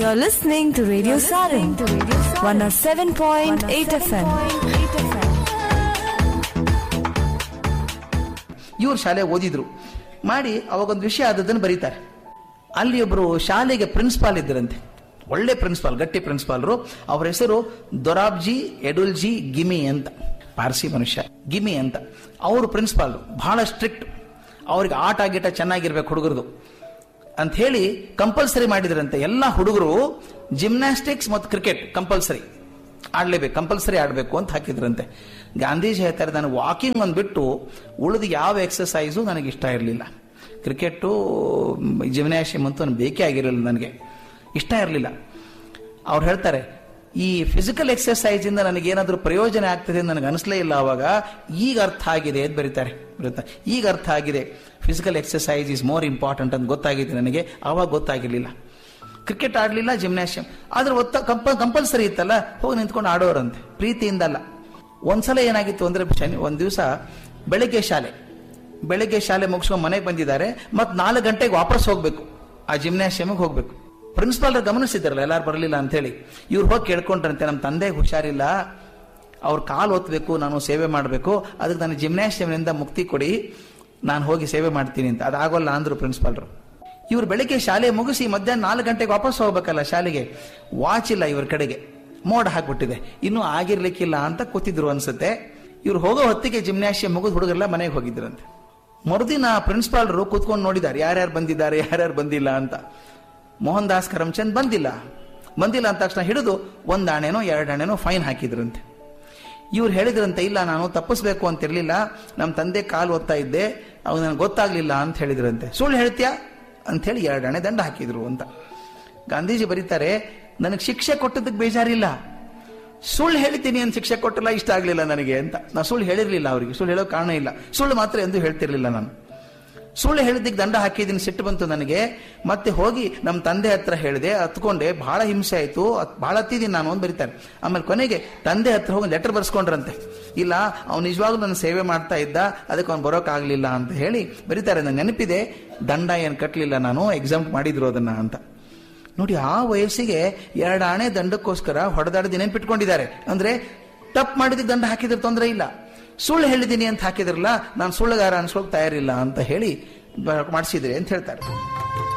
You're listening to Radio Sarin, 107.8 FM. ಇವ್ರು ಶಾಲೆ ಓದಿದ್ರು ಮಾಡಿ ಅವಾಗೊಂದು ವಿಷಯ ಆದದ್ದನ್ನು ಬರೀತಾರೆ ಅಲ್ಲಿ ಒಬ್ರು ಶಾಲೆಗೆ ಪ್ರಿನ್ಸಿಪಾಲ್ ಇದ್ದರಂತೆ ಒಳ್ಳೆ ಪ್ರಿನ್ಸಿಪಾಲ್ ಗಟ್ಟಿ ಪ್ರಿನ್ಸಿಪಾಲ್ರು ಅವ್ರ ಹೆಸರು ದೊರಾಬ್ಜಿ ಎಡುಲ್ಜಿ ಗಿಮಿ ಅಂತ ಪಾರ್ಸಿ ಮನುಷ್ಯ ಗಿಮಿ ಅಂತ ಅವರು ಪ್ರಿನ್ಸಿಪಾಲ್ ಬಹಳ ಸ್ಟ್ರಿಕ್ಟ್ ಅವ್ರಿಗೆ ಆಟ ಗೀಟ ಚೆನ್ನಾಗಿರ್ಬೇಕು ಹುಡುಗರದು ಅಂತ ಹೇಳಿ ಕಂಪಲ್ಸರಿ ಮಾಡಿದ್ರಂತೆ ಎಲ್ಲ ಹುಡುಗರು ಜಿಮ್ನಾಸ್ಟಿಕ್ಸ್ ಮತ್ತು ಕ್ರಿಕೆಟ್ ಕಂಪಲ್ಸರಿ ಆಡ್ಲೇಬೇಕು ಕಂಪಲ್ಸರಿ ಆಡಬೇಕು ಅಂತ ಹಾಕಿದ್ರಂತೆ ಗಾಂಧೀಜಿ ಹೇಳ್ತಾರೆ ನಾನು ವಾಕಿಂಗ್ ಒಂದು ಬಿಟ್ಟು ಉಳಿದ ಯಾವ ಎಕ್ಸಸೈಸು ನನಗೆ ಇಷ್ಟ ಇರಲಿಲ್ಲ ಕ್ರಿಕೆಟು ಜಿಮ್ನಾಶಿಯಮ್ ಅಂತೂ ನನಗೆ ಬೇಕೇ ಆಗಿರಲಿಲ್ಲ ನನಗೆ ಇಷ್ಟ ಇರಲಿಲ್ಲ ಅವ್ರು ಹೇಳ್ತಾರೆ ಈ ಫಿಸಿಕಲ್ ಎಕ್ಸರ್ಸೈಸ್ ಇಂದ ನನಗೇನಾದ್ರೂ ಪ್ರಯೋಜನ ಆಗ್ತದೆ ಅಂತ ನನಗೆ ಅನಿಸ್ಲೇ ಇಲ್ಲ ಅವಾಗ ಈಗ ಅರ್ಥ ಆಗಿದೆ ಅಂತ ಬರೀತಾರೆ ಬರೀತಾರೆ ಈಗ ಅರ್ಥ ಆಗಿದೆ physical exercise is more important ಅಂತ ಗೊತ್ತಾಗಿದೆ ನನಗೆ ಆವಾಗ ಗೊತ್ತಾಗಿರ್ಲಿಲ್ಲ ಕ್ರಿಕೆಟ್ ಆಡಲಿಲ್ಲ ಜಿಮ್ನಾಶಿಯಂ ಆದ್ರೆ ಒತ್ತ ಕಂಪ ಕಂಪಲ್ಸರಿ ಇತ್ತಲ್ಲ ಹೋಗಿ ನಿಂತ್ಕೊಂಡು ಆಡೋರಂತೆ ಪ್ರೀತಿಯಿಂದ ಅಲ್ಲ ಒಂದ್ಸಲ ಏನಾಗಿತ್ತು ಅಂದ್ರೆ ಶನಿ ಒಂದ್ ದಿವಸ ಬೆಳಗ್ಗೆ ಶಾಲೆ ಬೆಳಗ್ಗೆ ಶಾಲೆ ಮುಗಿಸ್ಕೊಂಡು ಮನೆಗೆ ಬಂದಿದ್ದಾರೆ ಮತ್ತೆ ನಾಲ್ಕು ಗಂಟೆಗೆ ವಾಪಸ್ ಹೋಗ್ಬೇಕು ಆ ಜಿಮ್ನಾಶಿಯಮ್ಗೆ ಹೋಗ್ಬೇಕು ಪ್ರಿನ್ಸಿಪಾಲ್ ಗಮನಿಸಿದಾರಲ್ಲ ಎಲ್ಲಾರು ಬರಲಿಲ್ಲ ಅಂತ ಹೇಳಿ ಇವ್ರು ಹೋಗಿ ಕೇಳ್ಕೊಂಡ್ರಂತೆ ನಮ್ಮ ತಂದೆಗೆ ಹುಷಾರಿಲ್ಲ ಅವ್ರ ಕಾಲು ಒತ್ತಬೇಕು ನಾನು ಸೇವೆ ಮಾಡಬೇಕು ಅದಕ್ಕೆ ನಾನು ಜಿಮ್ನಾಶಿಯಂನಿಂದ ಮುಕ್ತಿ ಕೊಡಿ ನಾನು ಹೋಗಿ ಸೇವೆ ಮಾಡ್ತೀನಿ ಅಂತ ಅದಾಗೋಲ್ಲ ಅಂದ್ರು ಪ್ರಿನ್ಸಿಪಾಲ್ರು ಇವ್ರು ಬೆಳಿಗ್ಗೆ ಶಾಲೆ ಮುಗಿಸಿ ಮಧ್ಯಾಹ್ನ ನಾಲ್ಕು ಗಂಟೆಗೆ ವಾಪಸ್ ಹೋಗ್ಬೇಕಲ್ಲ ಶಾಲೆಗೆ ವಾಚ್ ಇಲ್ಲ ಇವ್ರ ಕಡೆಗೆ ಮೋಡ್ ಹಾಕ್ಬಿಟ್ಟಿದೆ ಇನ್ನೂ ಆಗಿರ್ಲಿಕ್ಕಿಲ್ಲ ಅಂತ ಕೂತಿದ್ರು ಅನ್ಸುತ್ತೆ ಇವ್ರು ಹೋಗೋ ಹೊತ್ತಿಗೆ ಜಿಮ್ನಾಶಿಯಂ ಮುಗಿದು ಹುಡುಗರೆಲ್ಲ ಮನೆಗೆ ಹೋಗಿದ್ರಂತೆ ಮರುದಿನ ಪ್ರಿನ್ಸಿಪಾಲ್ರು ಕೂತ್ಕೊಂಡು ನೋಡಿದ್ದಾರೆ ಯಾರ್ಯಾರು ಬಂದಿದ್ದಾರೆ ಯಾರ್ಯಾರು ಬಂದಿಲ್ಲ ಅಂತ ಮೋಹನ್ ದಾಸ್ ಕರಮ್ಚಂದ್ ಬಂದಿಲ್ಲ ಬಂದಿಲ್ಲ ಅಂತ ತಕ್ಷಣ ಹಿಡಿದು ಒಂದ್ ಆಣೆನೋ ಎರಡು ಆಣೆನೋ ಫೈನ್ ಹಾಕಿದ್ರಂತೆ ಇವ್ರು ಹೇಳಿದ್ರಂತೆ ಇಲ್ಲ ನಾನು ತಪ್ಪಿಸ್ಬೇಕು ಅಂತ ಇರ್ಲಿಲ್ಲ ನಮ್ಮ ತಂದೆ ಕಾಲು ಓದ್ತಾ ಇದ್ದೆ ಅವಾಗ ನನಗೆ ಗೊತ್ತಾಗ್ಲಿಲ್ಲ ಅಂತ ಹೇಳಿದ್ರಂತೆ ಸುಳ್ಳು ಹೇಳ್ತೀಯಾ ಅಂತ ಹೇಳಿ ಎರಡು ಆಣೆ ದಂಡ ಹಾಕಿದ್ರು ಅಂತ ಗಾಂಧೀಜಿ ಬರೀತಾರೆ ನನಗೆ ಶಿಕ್ಷೆ ಕೊಟ್ಟದಕ್ಕೆ ಬೇಜಾರಿಲ್ಲ ಸುಳ್ಳು ಹೇಳ್ತೀನಿ ಅಂತ ಶಿಕ್ಷೆ ಕೊಟ್ಟಲ್ಲ ಇಷ್ಟ ಆಗ್ಲಿಲ್ಲ ನನಗೆ ಅಂತ ನಾ ಸುಳ್ಳು ಹೇಳಿರ್ಲಿಲ್ಲ ಅವರಿಗೆ ಸುಳ್ಳು ಹೇಳೋ ಕಾರಣ ಇಲ್ಲ ಸುಳ್ಳು ಮಾತ್ರ ಎಂದು ಹೇಳ್ತಿರ್ಲಿಲ್ಲ ನಾನು ಸುಳ್ಳು ಹೇಳಿದ್ದಕ್ಕೆ ದಂಡ ಹಾಕಿದ್ದೀನಿ ಸಿಟ್ಟು ಬಂತು ನನಗೆ ಮತ್ತೆ ಹೋಗಿ ನಮ್ಮ ತಂದೆ ಹತ್ರ ಹೇಳಿದೆ ಹತ್ಕೊಂಡೆ ಬಹಳ ಹಿಂಸೆ ಆಯ್ತು ಅತ್- ಬಹಳ ಹತ್ತಿದ್ದೀನಿ ನಾನು ಅಂತ ಬರೀತಾರೆ ಆಮೇಲೆ ಕೊನೆಗೆ ತಂದೆ ಹತ್ರ ಹೋಗಿ ಲೆಟರ್ ಬರ್ಸ್ಕೊಂಡ್ರಂತೆ ಇಲ್ಲ ಅವ್ನು ನಿಜವಾಗ್ಲೂ ನನ್ನ ಸೇವೆ ಮಾಡ್ತಾ ಇದ್ದ ಅದಕ್ಕೆ ಅವ್ನು ಬರೋಕ್ಕಾಗ್ಲಿಲ್ಲ ಅಂತ ಹೇಳಿ ಬರೀತಾರೆ ನನಗೆ ನೆನಪಿದೆ ದಂಡ ಏನು ಕಟ್ಟಲಿಲ್ಲ ನಾನು ಎಕ್ಸಾಮ್ ಮಾಡಿದ್ರು ಅದನ್ನ ಅಂತ ನೋಡಿ ಆ ವಯಸ್ಸಿಗೆ ಎರಡು ಆಣೆ ದಂಡಕ್ಕೋಸ್ಕರ ಹೊಡೆದಾಡದಿ ನೆನ್ಪಿಟ್ಕೊಂಡಿದ್ದಾರೆ ಅಂದ್ರೆ ತಪ್ಪು ಮಾಡಿದ ದಂಡ ಹಾಕಿದ್ರೆ ತೊಂದರೆ ಇಲ್ಲ ಸುಳ್ಳು ಹೇಳಿದ್ದೀನಿ ಅಂತ ಹಾಕಿದ್ರಲ್ಲ ನಾನು ಸುಳ್ಳುಗಾರ ಅನ್ಸ್ಕೊಳಕ್ ತಯಾರಿಲ್ಲ ಅಂತ ಹೇಳಿ ಮಾಡಿಸಿದ್ರೆ ಅಂತ ಹೇಳ್ತಾರೆ